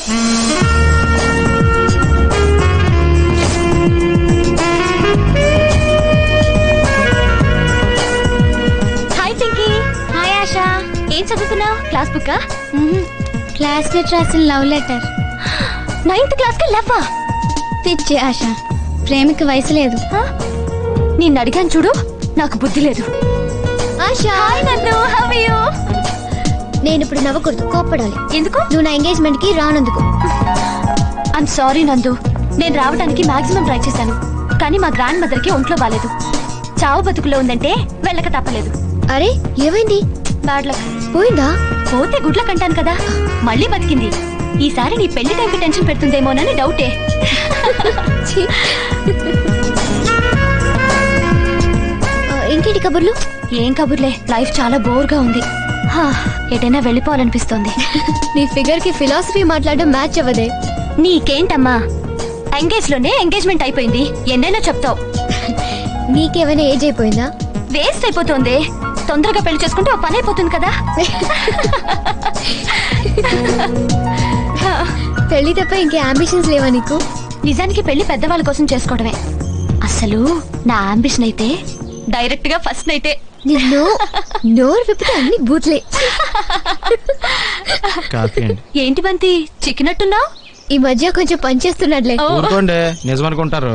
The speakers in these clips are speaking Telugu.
హాయ్ పింకీ హాయ్ ఆశా ఏం చదువుతున్నావు క్లాస్ బుక్ క్లాస్మేట్ రాసిన లవ్ లెటర్ నైన్త్ క్లాస్ కి లవ్వా పిచ్చి ఆశ ప్రేమికి వయసు లేదు నిన్ను అడిగాను చూడు నాకు బుద్ధి లేదు ఆశా హాయ్ నన్ను హౌ ఆర్ యు నేను ఇప్పుడు నవ్వకూడదు కోప్పడాలి ఎందుకు నువ్వు నా ఎంగేజ్మెంట్ కి రానందుకు ఐమ్ సారీ నందు నేను రావడానికి మాక్సిమం ట్రై చేశాను కానీ మా గ్రాండ్ మదర్ కి ఒంట్లో బాలేదు చావు బతుకులో ఉందంటే వెళ్ళక తప్పలేదు అరే ఏమైంది బ్యాడ్ లక్ పోయిందా పోతే గుడ్ల కంటాను కదా మళ్ళీ బతికింది ఈసారి నీ పెళ్లి టైంకి టెన్షన్ పెడుతుందేమోనని డౌటే ఛీ. ఆ, ఇంకేంటి కబుర్లు ఏం కబుర్లే లైఫ్ చాలా బోర్గా ఉంది హా, ఎటైనా వెళ్ళిపోవాలనిపిస్తోంది నీ ఫిగర్ కి ఫిలాసఫీ మాట్లాడడం మ్యాచ్ అవ్వదే నీకేంటమ్మా ఎంగేజ్ లోనే ఎంగేజ్మెంట్ అయిపోయింది ఎన్నైనా చెప్తావు నీకేమైనా ఏజ్ అయిపోయిందా వేస్ట్ అయిపోతుంది తొందరగా పెళ్లి చేసుకుంటే ఓ పని అయిపోతుంది కదా పెళ్లి తప్ప ఇంకే అంబిషన్స్ లేవా నీకు నిజానికి పెళ్లి పెద్దవాళ్ళ కోసం చేసుకోవడమే అసలు నా అంబిషన్ అయితే డైరెక్ట్ గా ఫస్ట్ నైతే నిన్ను నోరు విప్పితే అన్ని బూత్లే కాఫీ అండి ఏంటి బంతి చిక్కినట్టున్నావు ఈ మధ్య కొంచెం పనిచేస్తున్నాడులే ఊరుకోండి నిజమనుకుంటారు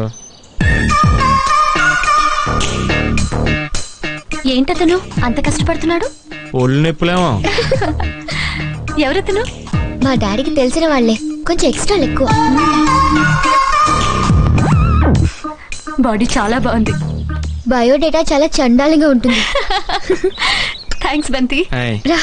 ఏంటతను అంత కష్టపడుతున్నాడు ఒళ్ళు నొప్పులేమో ఎవరతను మా డాడీకి తెలిసిన వాళ్ళే కొంచెం ఎక్స్ట్రా ఎక్కువ బాడీ చాలా బాగుంది బయోడేటా చాలా చండాలంగా ఉంటుంది థ్యాంక్స్ బంతి ఏయ్, రా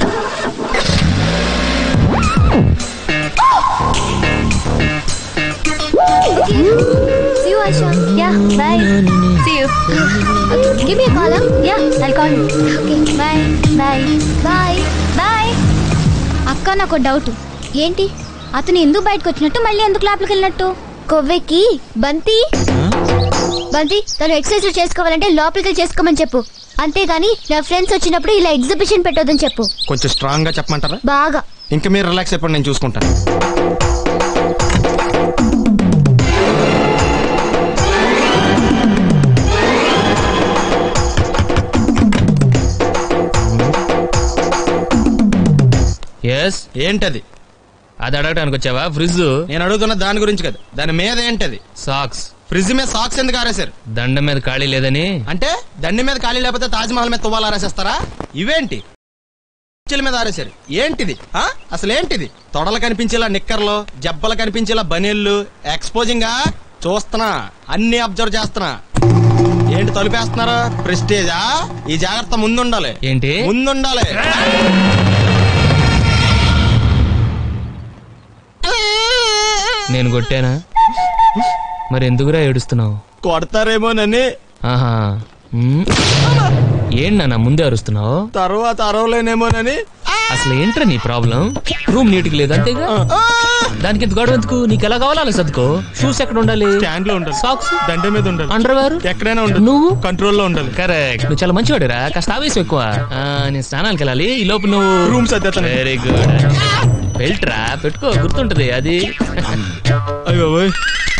See you, Aisha. Yeah bye see you Give me a call, huh? Yeah I call Okay. Bye bye Bye. Bye అక్క నాకు డౌట్ ఏంటి అతను ఎందుకు బయటకు వచ్చినట్టు మళ్ళీ ఎందుకు లోపలికి వెళ్ళినట్టు కొవ్వెక్కి బంతి బంతి తను ఎక్సర్సైజ్ చేసుకోవాలంటే లోపలికి వెళ్ళి చేసుకోమని చెప్పు అంతేగాని నా ఫ్రెండ్స్ వచ్చినప్పుడు ఇలా ఎగ్జిబిషన్ పెట్టొద్దని చెప్పు కొంచెం స్ట్రాంగ్ గా చెప్పమంటారా బాగా ఇంకా మీరు రిలాక్స్ అయిపోండి నేను చూసుకుంటాను ఎస్ ఏంటది అది అడగటానికి వచ్చావా ఫ్రిడ్జ్ నేను అడుగుతున్న దాని గురించి కదా దాని మీద ఏంటది సాక్స్ ఫ్రిడ్జ్ మీద సాక్స్ ఎందుకు ఆరేశారు దండ మీద ఖాళీ లేదని అంటే దండి మీద ఖాళీ లేకపోతే తాజ్ మహల్ మీద తువ్వాలు ఆరేసేస్తారా ఇవేంటి కుర్చీల మీద ఆరేశారు ఏంటిది ఆ? అసలు ఏంటిది తొడలు కనిపించేలా నిక్కర్లు జబ్బలు కనిపించేలా బనీళ్లు ఎక్స్పోజింగ్ గా చూస్తున్నా అన్ని అబ్జర్వ్ చేస్తున్నా ఏంటి తలుపేస్తున్నారా ప్రెస్టేజా ఈ జాగ్రత్త ముందుండాలి ఏంటి ముందుండాలి నేను కొట్టానా మరి ఎందుకురా ఏడుస్తున్నావు కొడతారేమోనని ఆహా ఉమ్. ఏంటి నాన్న ముందే అరుస్తున్నావు తర్వాత అరవలేనేమోనని అసలు ఏంట్రా నీ ప్రాబ్లం రూమ్ నీట్ గా లేదు అంతేగా దానికి ఎంత గొడవ ఎందుకు నీకు ఎలా కావాలో అలా సర్దుకో షూస్ ఎక్కడ ఉండాలి స్టాండ్ లో ఉండాలి సాక్స్ దండ మీద ఉండాలి అండర్ వేర్ ఎక్కడైనా ఉండాలి నువ్వు కంట్రోల్లో ఉండాలి కరెక్ట్ నువ్వు చాలా మంచివాడురా కాస్త ఆవేశం ఎక్కువ ఆ, నేను స్నానానికి వెళ్ళాలి ఈ లోపు నువ్వు రూమ్ సర్దేస్తాను. వెరీ గుడ్ బెల్ట్ రా పెట్టుకో గుర్తుంటది అది అయ్యో ఓయ్.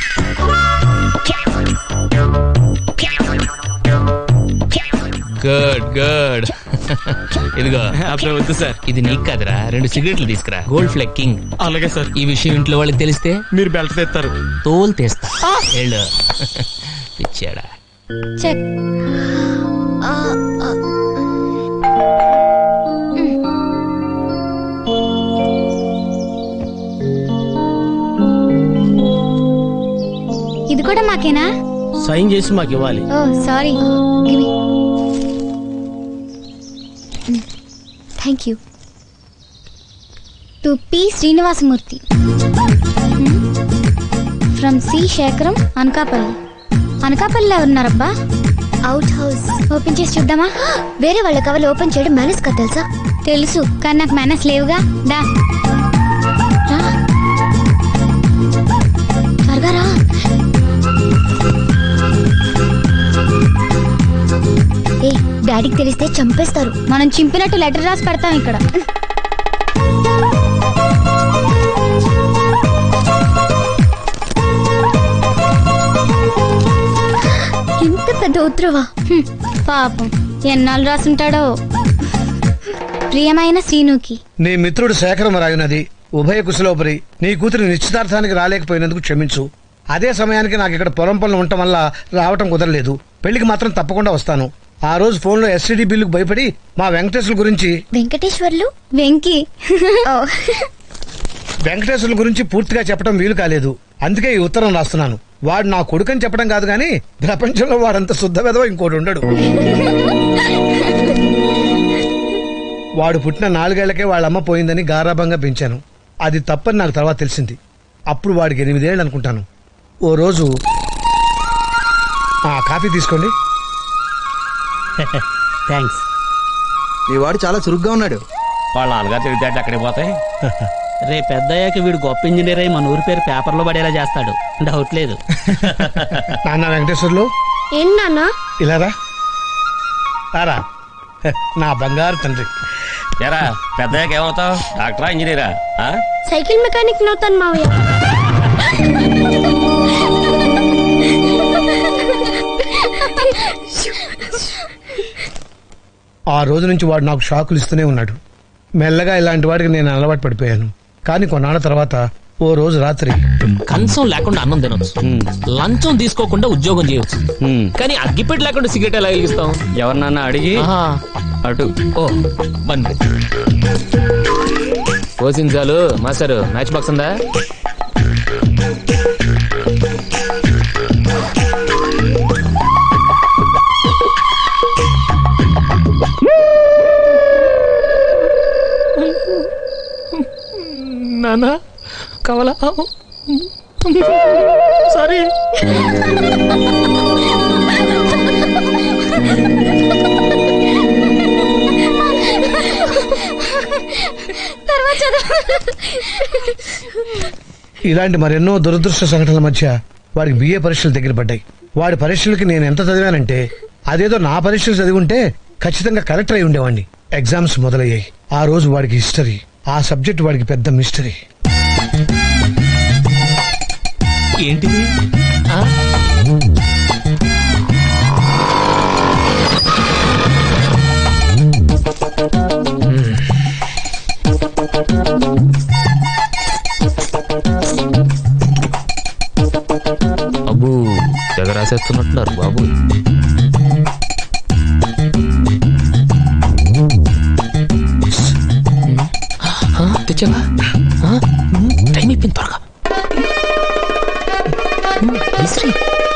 గుడ్ గుడ్ ఇదిగో అబ్బే వద్దు సార్ ఇది నీకు కాదురా రెండు సిగరెట్లు తీసుకురా గోల్డ్ ఫ్లెక్ కింగ్ అలాగే సార్ ఈ విషయం ఇంట్లో వాళ్ళకి తెలిస్తే మీరు బెల్ట్ తెస్తారు తోలు తీస్తా వెళ్ళు పిచ్చాడా చెక్ ఇది కూడా మాకేనా సైన్ చేసి మాకు ఇవ్వాలి oh sorry thank you to P Srinivasamurthy from C Sekharam Anakapalli అనకాపల్లిలో ఉన్నారబ్బా అవుట్ హౌస్ ఓపెన్ చేసి చూద్దామా వేరే వాళ్ళ కవర్లు ఓపెన్ చేయడం మేనేజ్ కదా తెలుసా తెలుసు కానీ నాకు మేనేజ్ లేవుగా దా రా త్వరగా రా ఏ డాడీకి తెలిస్తే చంపేస్తారు మనం చింపినట్టు లెటర్ రాసి పెడతాం ఇక్కడ రౌద్రవా హ్మ్, పాపం ఎన్నాళ్ళు రాసుంటాడో ప్రియమైన శ్రీనుకి నీ మిత్రుడు శేఖరం రాయునది ఉభయ కుశలోపరి నీ కూతురి నిశ్చితార్థానికి రాలేకపోయినందుకు క్షమించు అదే సమయానికి నాకు ఇక్కడ పొలం పనులు ఉండటం వల్ల రావటం కుదరలేదు పెళ్లికి మాత్రం తప్పకుండా వస్తాను ఆ రోజు ఫోన్లో ఎస్టీడీ బిల్లుకు భయపడి మా వెంకటేశ్వర గురించి వెంకటేశ్వర్లు వెంకి ఓ, వెంకటేశ్వరుల గురించి పూర్తిగా చెప్పడం వీలు కాలేదు అందుకే ఈ ఉత్తరం రాస్తున్నాను వాడు నా కొడుకని చెప్పడం కాదు కానీ ప్రపంచంలో వాడంత శుద్ధ వెదవ ఇంకోటి ఉండడు వాడు పుట్టిన నాలుగేళ్లకే వాళ్ళ అమ్మ పోయిందని గారాభంగా పెంచాను అది తప్పని నాకు తర్వాత తెలిసింది అప్పుడు వాడికి ఎనిమిదేళ్ళు అనుకుంటాను ఓ రోజు ఆ కాఫీ తీసుకోండి థ్యాంక్స్ మీ వాడు చాలా చురుగ్గా ఉన్నాడు వాళ్ళ నాన్నగారు తెలివితేటలు అక్కడికి పోతాయి రే పెద్దయ్యాక వీడు గొప్ప ఇంజనీర్ అయి మన ఊరి పేరు పేపర్లో పడేలా చేస్తాడు డౌట్ లేదు నాన్న వెంకటేశ్వర్లు ఏం నాన్న ఇలా రా రారా హె, నా బంగారు తండ్రి ఎరా పెద్దయ్యాక ఏమవుతావు డాక్టరా ఇంజనీరా ఆ? సైకిల్ మెకానిక్ నవ్వుతాను మావయ్య ఆ రోజు నుంచి వాడు నాకు షాకులు ఇస్తూనే ఉన్నాడు మెల్లగా ఇలాంటి వాడికి నేను అలవాటు పడిపోయాను కానీ కొన్నాళ్ళ తర్వాత ఓ రోజు రాత్రి కంచం లేకుండా అన్నం తినొచ్చు లంచం తీసుకోకుండా ఉద్యోగం చేయొచ్చు హ్మ్. కానీ అగ్గిపెట్టి లేకుండా సిగరెట్ ఎలా వెలిగిస్తాం ఎవరినన్నా అడిగి ఆహా. అటు ఓ బండి పోసించాలు మాస్టర్ మ్యాచ్ బాక్స్ ఉందా నానా కావాలా సారీ ఇలాంటి మరెన్నో దురదృష్ట సంఘటనల మధ్య వాడికి బిఏ పరీక్షలు దగ్గర పడ్డాయి వాడి పరీక్షలకి నేను ఎంత చదివానంటే అదేదో నా పరీక్షలు చదివి ఉంటే ఖచ్చితంగా కలెక్టర్ అయి ఉండేవాడిని ఎగ్జామ్స్ మొదలయ్యాయి ఆ రోజు వాడికి హిస్టరీ ఆ సబ్జెక్ట్ వాడికి పెద్ద మిస్టరీ ఏంటిది ఆ? అబ్బు తెగ రాసేస్తున్నట్టున్నారు బాబు ఆ, తెచ్చావా ఆ? టైం అయిపోయింది త్వరగా విసిరి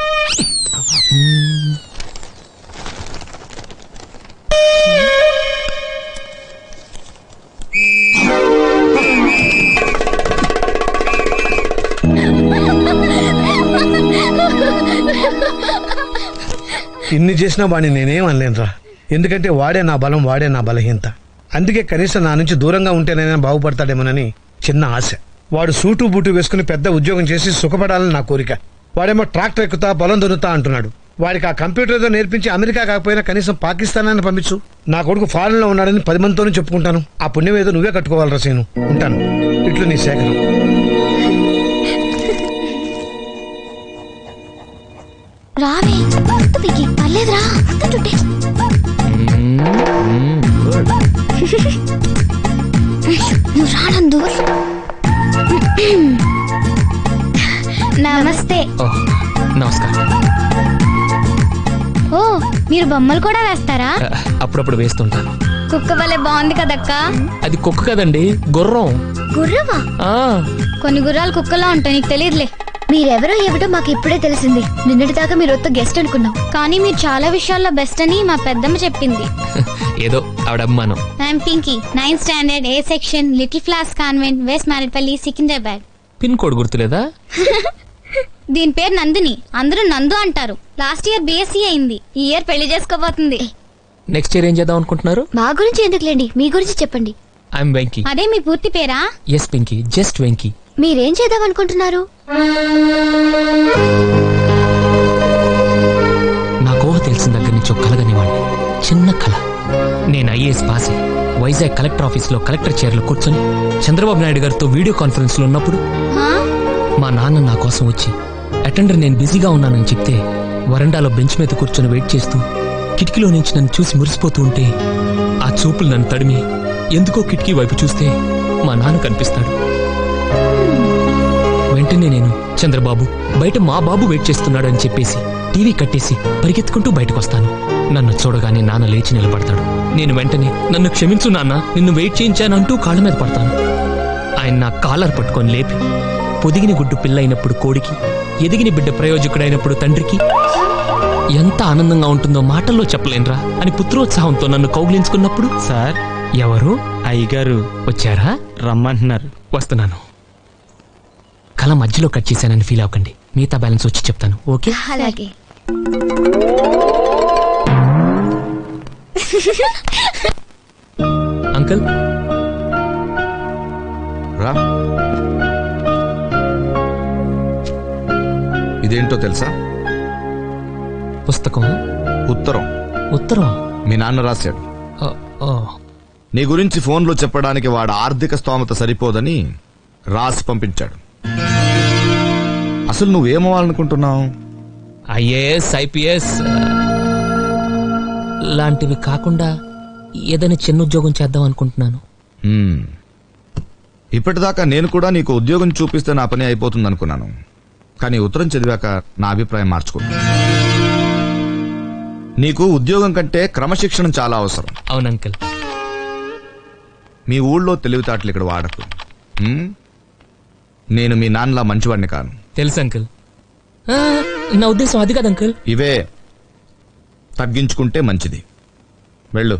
ఇన్ని చేసినా వాడిని నేనేం అనలేనురా ఎందుకంటే వాడే నా బలం వాడే నా బలహీనత అందుకే కనీసం నా నుంచి దూరంగా ఉంటేనైనా బాగుపడతాడేమోనని చిన్న ఆశ వాడు సూటు బూటు వేసుకుని పెద్ద ఉద్యోగం చేసి సుఖపడాలని నా కోరిక వాడేమో ట్రాక్టర్ ఎక్కుతా పొలం దున్నుతా అంటున్నాడు వాడికి ఆ కంప్యూటర్ ఏదో నేర్పించి అమెరికా కాకపోయినా కనీసం పాకిస్తాన్ అని పంపించు నా కొడుకు ఫారెన్ లో ఉన్నాడని పది మందితోనే చెప్పుకుంటాను ఆ పుణ్యం ఏదో నువ్వే కట్టుకోవాలి రసీను ఉంటాను ఇట్లు నీ సేకరం రావే అంత పిగి పర్లేదురా అంతుంటే నువ్వు రానందు నమస్తే ఓ నమస్కారం ఓ మీరు బొమ్మలు కూడా వేస్తారా ఆ, అప్పుడప్పుడు వేస్తుంటాను కుక్క వలె బాగుంది కదక్క అది కుక్క కదండి గుర్రం గుర్రవా ఆ కొన్ని గుర్రాలు కుక్కలా ఉంటాయి నీకు తెలియదులే మీరెవరో ఏమిటో మాకు ఇప్పుడే తెలిసింది నిన్నటి దాకా మీరు వద్ద గెస్ట్ అనుకున్నాం కానీ మీరు చాలా విషయాల్లో బెస్ట్ అని మా పెద్దమ్మ చెప్పింది ఏదో ఆవిడ అభిమానం I'm Pinky ninth standard A section little flowers convent west Maredpally Secunderabad pin code గుర్తులేదా దీని పేరు నందిని అందరూ నందు అంటారు లాస్ట్ ఇయర్ బీఎస్సీ అయింది ఈ ఇయర్ పెళ్లి చేసుకోబోతుంది నెక్స్ట్ ఇయర్ ఏం చేద్దాం అనుకుంటున్నారు మా గురించి ఎందుకులేండి మీ గురించి చెప్పండి ఐఎమ్ వెంకీ అదే మీ పూర్తి పేరా ఎస్ పింకీ జస్ట్ వెంకీ మీరేం చేద్దాం అనుకుంటున్నారు నాకు ఊహ తెలిసిన దగ్గర నుంచి ఒక కలగనివ్వండి చిన్న కళ నేను ఐఏఎస్ పాస్ అయ్యి వైజాగ్ కలెక్టర్ ఆఫీస్ లో కలెక్టర్ చైర్లో కూర్చొని చంద్రబాబు నాయుడు గారితో వీడియో కాన్ఫరెన్స్ లో ఉన్నప్పుడు హా? మా నాన్న నా కోసం వచ్చి అటెండర్ నేను బిజీగా ఉన్నానని చెప్తే వరండాలో బెంచ్ మీద కూర్చొని వెయిట్ చేస్తూ కిటికీలో నుంచి నన్ను చూసి మురిసిపోతూ ఉంటే ఆ చూపులు నన్ను తడిమి ఎందుకో కిటికీ వైపు చూస్తే మా నాన్న కనిపిస్తాడు వెంటనే నేను చంద్రబాబు బయట మా బాబు వెయిట్ చేస్తున్నాడు అని చెప్పేసి టీవీ కట్టేసి పరిగెత్తుకుంటూ బయటకు వస్తాను నన్ను చూడగానే నాన్న లేచి నిలబడతాడు నేను వెంటనే నన్ను క్షమించు నాన్న నిన్ను వెయిట్ చేయించానంటూ కాళ్ళ మీద పడతాను ఆయన నా కాలర్ పట్టుకొని లేపి పొదిగిన గుడ్డు పిల్లైనప్పుడు కోడికి ఎదిగిన బిడ్డ ప్రయోజకుడైనప్పుడు తండ్రికి ఎంత ఆనందంగా ఉంటుందో మాటల్లో చెప్పలేనురా అని పుత్రోత్సాహంతో నన్ను కౌగిలించుకున్నప్పుడు సార్ ఎవరు అయ్యగారు వచ్చారా రమ్మంటున్నారు వస్తున్నాను కళ మధ్యలో కట్ చేశానని ఫీల్ అవ్వకండి మిగతా బ్యాలెన్స్ వచ్చి చెప్తాను ఓకే అలాగే అంకుల్ రా ఇదేంటో తెలుసా పుస్తకం ఉత్తరం ఉత్తరం మీ నాన్న రాశాడు ఆ, ఆ, నీ గురించి ఫోన్లో చెప్పడానికి వాడు ఆర్థిక స్తోమత సరిపోదని రాసి పంపించాడు అసలు నువ్వేమవ్వాలనుకుంటున్నావు ఐఏఎస్ ఐపీఎస్ ఆ, లాంటివి కాకుండా ఏదైనా చిన్న ఉద్యోగం చేద్దాం అనుకుంటున్నాను హ్మ్. ఇప్పటిదాకా నేను కూడా నీకు ఉద్యోగం చూపిస్తే నా పని అయిపోతుంది అనుకున్నాను కానీ ఉత్తరం చదివాక నా అభిప్రాయం మార్చుకున్నా నీకు ఉద్యోగం కంటే క్రమశిక్షణ చాలా అవసరం అవును అంకుల్ మీ ఊళ్ళో తెలివితేటలు ఇక్కడ వాడకు హ్మ్? నేను మీ నాన్నలా మంచివాడిని కాను తెలుసు అంకుల్ ఆ, నా ఉద్దేశం అది కాదు అంకుల్ ఇవే తగ్గించుకుంటే మంచిది వెళ్ళు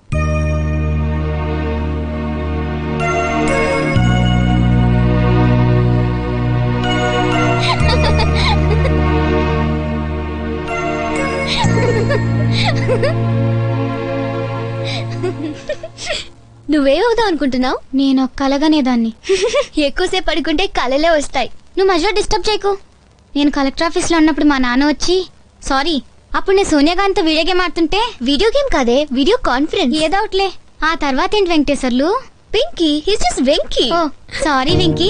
నువ్వేమవుదాం అనుకుంటున్నావు నేను కలగనేదాన్ని ఎక్కువసేపు పడుకుంటే కలలే వస్తాయి నువ్వు మధ్యలో డిస్టర్బ్ చేయకు నేను కలెక్టర్ ఆఫీస్ లో ఉన్నప్పుడు మా నాన్న వచ్చి సారీ అప్పుడు నేను సోనియా గాంధీతో వీడియో గేమ్ ఆడుతుంటే వీడియో గేమ్ కాదే వీడియో కాన్ఫరెన్స్ ఏదోట్లే ఆ తర్వాత ఏంటి Venkateswarlu Pinky his just Venky oh sorry Venky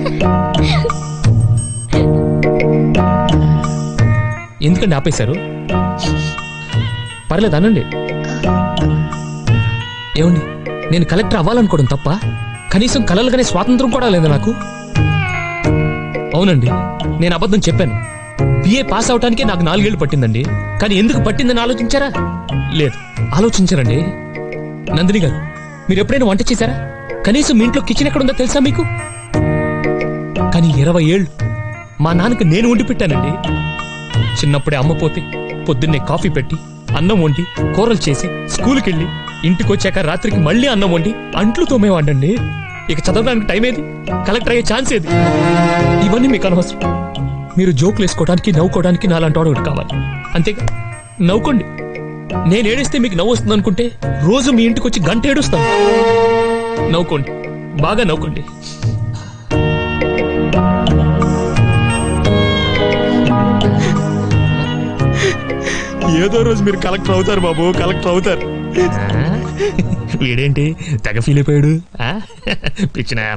ఎందుకండి ఆపేశారు పర్లేదు అనండి ఏమండి నేను కలెక్టర్ అవ్వాలనుకోవడం తప్ప కనీసం కలలుగానే స్వాతంత్రం కూడా లేదు నాకు అవునండి నేను అబద్ధం చెప్పాను బిఏ పాస్ అవటానికే నాకు నాలుగేళ్లు పట్టిందండి కానీ ఎందుకు పట్టిందని ఆలోచించారా లేదు ఆలోచించారండి నందిని గారు మీరు ఎప్పుడైనా వంట చేశారా కనీసం మీ ఇంట్లో కిచెన్ ఎక్కడుందో తెలుసా మీకు కానీ ఇరవై ఏళ్ళు మా నాన్నకి నేను వండి పెట్టానండి చిన్నప్పుడే అమ్మ పోతే పొద్దున్నే కాఫీ పెట్టి అన్నం వండి కూరలు చేసి స్కూల్కి వెళ్ళి ఇంటికి వచ్చాక రాత్రికి మళ్ళీ అన్నం వండి అంట్లు తోమేవాడండి ఇక చదవడానికి టైం ఏది కలెక్టర్ అయ్యే ఛాన్స్ ఏది ఇవన్నీ మీకు అనవసరం మీరు జోకులు వేసుకోవడానికి నవ్వుకోవడానికి నాలాంటి వాడు ఒకడు కావాలి అంతేగా నవ్వుకోండి నేను ఏడిస్తే మీకు నవ్వు వస్తుంది అనుకుంటే రోజు మీ ఇంటికి వచ్చి గంట ఏడుస్తాను నవ్వుకోండి బాగా నవ్వుకోండి ఏదో రోజు మీరు కలెక్టర్ అవుతారు బాబు కలెక్టర్ అవుతారు వీడేంటి తెగ ఫీల్ అయిపోయాడు ఆ? పిచ్చినాయాల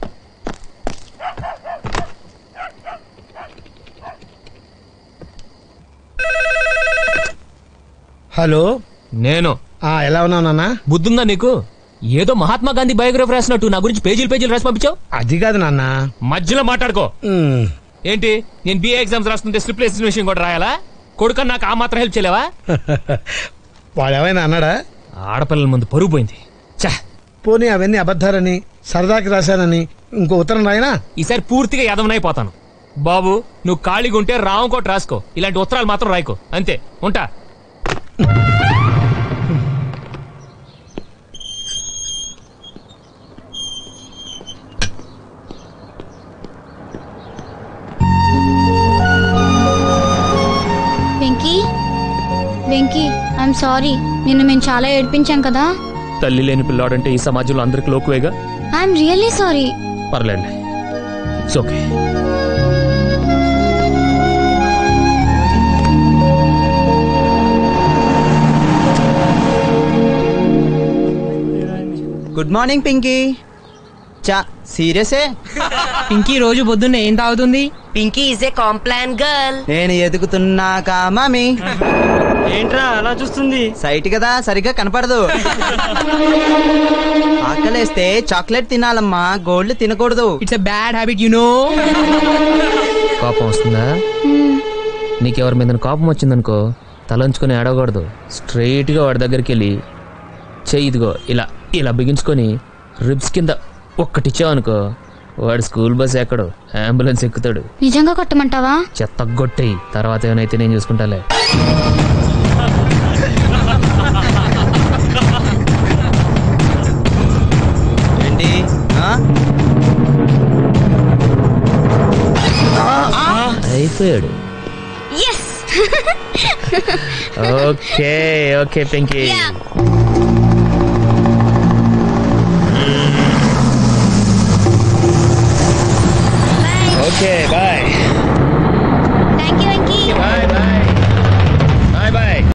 హలో నేను ఆ ఎలా ఉన్నావు నాన్న బుద్ధుందా నీకు ఏదో మహాత్మా గాంధీ బయోగ్రఫీ రాసినట్టు నా గురించి పేజీలు పేజీలు రాసి పంపించావు అది కాదు నాన్న మధ్యలో మాట్లాడుకో ఉమ్, ఏంటి నేను బిఏ ఎగ్జామ్స్ రాస్తుంటే స్లిప్ విషయం కూడా రాయాలా కొడుకని నాకు ఆ మాత్రం హెల్ప్ చేయలేవా వాడు ఏమైనా అన్నాడా ఆడపిల్లల ముందు పరుగు పోయింది చా పోనీ అవన్నీ అబద్ధాలని సరదాకి రాశానని ఇంకో ఉత్తరం రాయనా ఈసారి పూర్తిగా యదవనైపోతాను బాబు నువ్వు ఖాళీగా ఉంటే రామకోట రాసుకో ఇలాంటి ఉత్తరాలు మాత్రం రాయకో అంతే ఉంటా వెంకీ వెంకీ ఐఎమ్ సారీ నిన్ను మేము చాలా ఏడిపించాం కదా తల్లి లేని పిల్లాడంటే ఈ సమాజంలో అందరికి లోకువేగా ఐఎమ్ రియల్లీ సారీ పర్లేదులే it's okay good morning Pinky చా సీరియసే పింకీ రోజు పొద్దున్నే ఏం తాగుతుంది Pinky is a Complan girl నేను ఎదుగుతున్నాకా మమ్మీ ఏంట్రా అలా చూస్తుంది సైట్ కదా సరిగ్గా కనపడదు ఆకలేస్తే చాక్లెట్ తినాలమ్మా గోల్డ్ తినకూడదు it's a bad habit you know కోపం వస్తుందా నీకెవరి మీద కోపం వచ్చిందనుకో తలంచుకొని ఏడవకూడదు స్ట్రైట్గా వాడి దగ్గరికి వెళ్ళి చెయ్యి ఇదిగో ఇలా ఇలా బిగించుకొని రిబ్స్ కింద ఒక్కటిచ్చావనుకో వాడు స్కూల్ బస్ ఎక్కడు అంబులెన్స్ ఎక్కుతాడు నిజంగా కొట్టమంటావా చెత్త గొట్టేయి తర్వాత ఏమైతే నేను చూసుకుంటాలే ఏంటి ఆ? అయిపోయాడు ఎస్ ఓకే ఓకే పెంకి ఓకే బాయ్